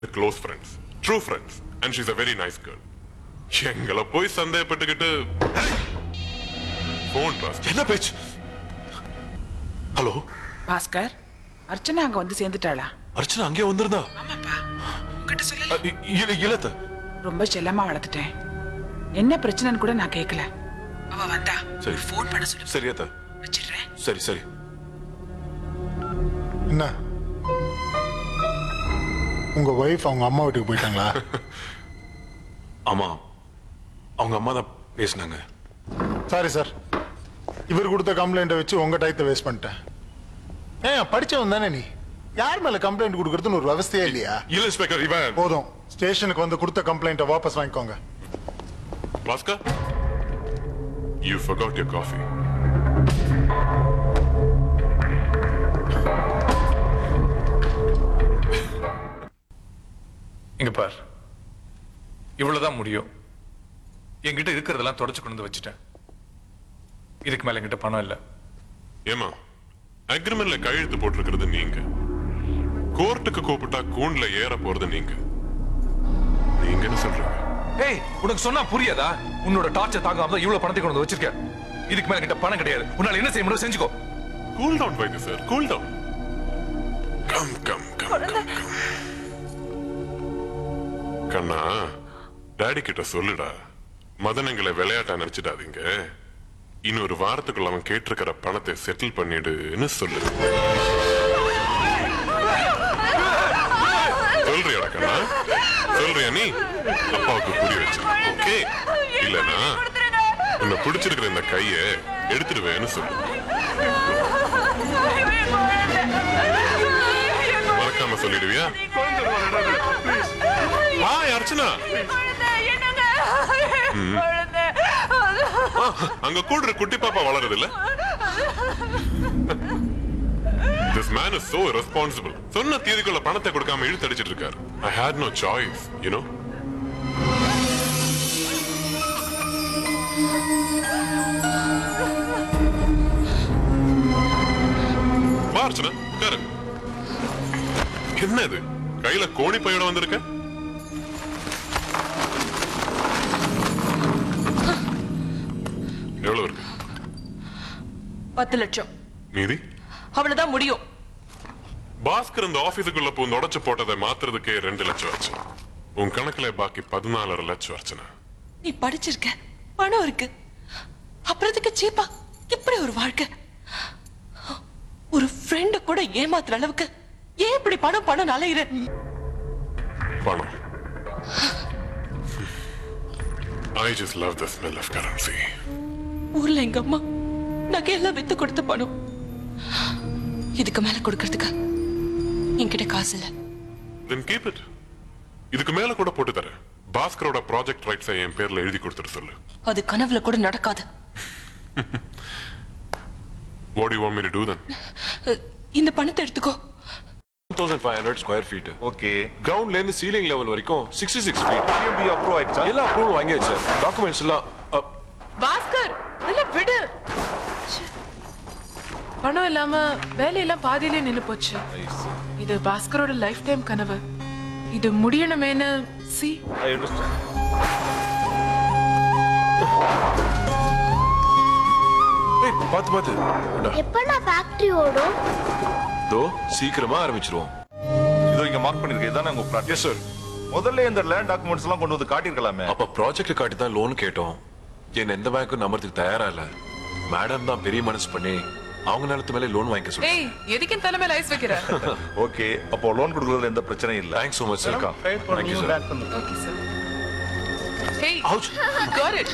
Close friends true friends and she's a very nice girl எங்களை போய் சந்தேகப்பட்டுக்கிட்டு phone pass என்ன பேச்சு ஹலோ பாஸ்கர் அர்ச்சனா அங்க வந்து சேர்ந்துட்டாளா அர்ச்சனா அங்கே வந்திருந்தா ஆமாப்பா உங்ககிட்ட சொல்லல அ, இ- இல்ல இல்லத்த ரொம்ப செல்லமா வளர்த்துட்டேன் என்ன பிரச்சனைன்னு கூட நான் கேட்கல அவ வந்தா சரி. ஃபோன் பண்ண சொல்லு சரி அத்த வச்சிடுறேன் சரி சரி என்ன உங்க ஒய்ஃப் அவங்க அம்மா வீட்டுக்கு போயிட்டாங்களா ஆமா அவங்க அம்மா தான் பேசினாங்க சாரி சார் இவர் கொடுத்த கம்ப்ளைண்ட்டை வச்சு உங்க டயத்தை வேஸ்ட் பண்ணிட்டேன் ஏன் படிச்சவன் தானே நீ யார் மேல கம்ப்ளைண்ட் கொடுக்கறதுன்னு ஒரு விவசாயே இல்லையா இல்ல இன்ஸ்பெக்டர் இவன் போதும் ஸ்டேஷனுக்கு வந்து கொடுத்த கம்ப்ளைண்ட்டை வாபஸ் வாங்கிக்கோங்க Bhaskar you forgot your coffee இங்க பார் இவ்வளவுதான் முடியும் என்கிட்ட இருக்கிறதெல்லாம் தொடச்சு கொண்டு வந்து வச்சுட்டேன் இதுக்கு மேல என்கிட்ட பணம் இல்ல ஏமா அக்ரிமெண்ட்ல கையெழுத்து போட்டிருக்கிறது நீங்க கோர்ட்டுக்கு கூப்பிட்டா கூண்ல ஏற போறது நீங்க நீங்க என்ன சொல்றீங்க ஏய் உனக்கு சொன்னா புரியாதா உன்னோட டார்ச்சர் தாங்காம தான் இவ்வளவு பணத்தை கொண்டு வந்து வச்சிருக்க இதுக்கு மேல என்கிட்ட பணம் கிடையாது உன்னால என்ன செய்ய முடியும் செஞ்சுக்கோ கூல் டவுன் வைத்திய sir cool down come come come come come கண்ணா டாடி கிட்ட சொல்லுடா மதனங்களை விளையாட்டா நினைச்சிடாதீங்க இன்னொரு வாரத்துக்குள்ள அவன் கேட்டிருக்கிற பணத்தை செட்டில் பண்ணிடுன்னு சொல்லு சொல்றியாடா கண்ணா சொல்றியா நீ அப்பாவுக்கு புரிய வச்சு ஓகே இல்லனா உன்னை பிடிச்சிருக்கிற இந்த கைய எடுத்துடுவேன்னு சொல்லு மறக்காம சொல்லிடுவியா ஹாய் அர்ச்சனா அங்க கூடுற குட்டி பாப்பா வளருது இல்ல this man is so responsible சொன்ன தேதிக்குள்ள பணத்தை கொடுக்காம இழுத்தடிச்சிட்டு இருக்காரு I had no choice you know வா அர்ச்சனா உட்காரு என்ன இது கையில கோணி பையோட வந்திருக்க எவ்வளவு இருக்கு பத்து லட்சம் மீதி அவ்வளவுதான் முடியும் பாஸ்கர் இந்த ஆபீஸுக்குள்ள பூந்து உடைச்சு போட்டதை மாத்துறதுக்கே ரெண்டு லட்சம் ஆச்சு உன் கணக்குல பாக்கி பதினாலரை லட்சம் அர்ச்சனா நீ படிச்சிருக்க பணம் இருக்கு அப்புறத்துக்கு சீப்பா இப்படி ஒரு வாழ்க்கை ஒரு ஃப்ரெண்ட கூட ஏமாத்துற அளவுக்கு ஏன் இப்படி பணம் பணம் அலையிற பணம் I just love the smell of currency. ஊர்ல எங்க அம்மா நகையெல்லாம் வித்து கொடுத்த பணம் இதுக்கு மேல கொடுக்கறதுக்கு என்கிட்ட காசு இல்ல Then keep it. இதுக்கு மேல கூட போட்டு தரேன் பாஸ்கரோட ப்ராஜெக்ட் ரைட்ஸை என் பேர்ல எழுதி கொடுத்துட்டு சொல்லு அது கனவுல கூட நடக்காது What do you want me to do then? அஹ், இந்த பணத்தை எடுத்துக்கோ thousand five hundred square feet okay கிரவுண்ட்ல இருந்து சீலிங் லெவல் வரைக்கும் sixty six feet T M P approve ஆயிடுச்சா எல்லா அப்ரூவல் வாங்கியாச்சு டாக்குமெண்ட்ஸ் எல்லாம் அ, பாஸ்கர் இல்ல விடு ச்சே. பணம் இல்லாம வேலையெல்லாம் பாதியிலே நின்னு போச்சு இது பாஸ்கரோட லைஃப் டைம் கனவு இது முடியணுமேனு சி ஐ அண்டர்ஸ்டாண்ட் ஏய் பாத்து பாத்து இந்தா. எப்படா ஃபேக்டரி ஓடும் தோ சீக்கிரமா ஆரம்பிச்சிருவோம் இதோ இங்க மார்க் பண்ணிருக்கேன் இதானே உங்க பிளாட் எஸ் சார் முதல்ல இந்த லேண்ட் டாக்குமெண்ட்ஸ் எல்லாம் கொண்டு வந்து காட்டியிருக்கலாமே அப்ப ப்ராஜெக்ட் காட்டி தான் லோன் கேட்டோம் என்ன எந்த பேங்க்கும் நம்புறதுக்கு தயாரா இல்ல மேடம் தான் பெரிய மனசு பண்ணி அவங்க நிலத்து மேலே லோன் வாங்கிக்க சொல்லி ஏய் எதுக்கு என் தலைமையில ஐஸ் வைக்கிற ஓகே அப்போ லோன் கொடுக்கறதுல எந்த பிரச்சனையும் இல்ல thanks so much sir thank you sir okay sir ஏய் Ouch. got it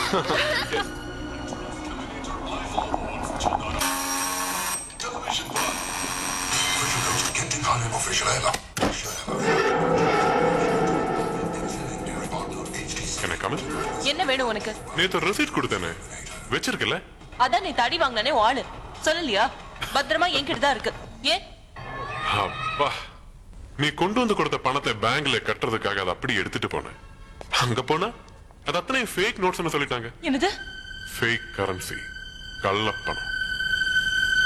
Can I come in? என்ன வேணும் உனக்கு நேத்து ரெசீட் கொடுத்தேனே வச்சிருக்கல அதான் நீ தடி வாங்கினே ஆளு சொல்லலையா பத்திரமா என்கிட்ட தான் இருக்கு ஏன் அப்பா நீ கொண்டு வந்து கொடுத்த பணத்தை பேங்க்ல கட்டுறதுக்காக அதை அப்படியே எடுத்துட்டு போனேன் அங்க போனா அது அத்தனை ஃபேக் நோட்ஸ்னு சொல்லிட்டாங்க என்னது ஃபேக் கரன்சி கள்ளப்பணம்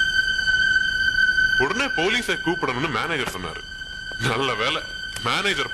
உடனே போலீஸை கூப்பிடணும்னு மேனேஜர் சொன்னாரு நல்ல வேலை மேனேஜர்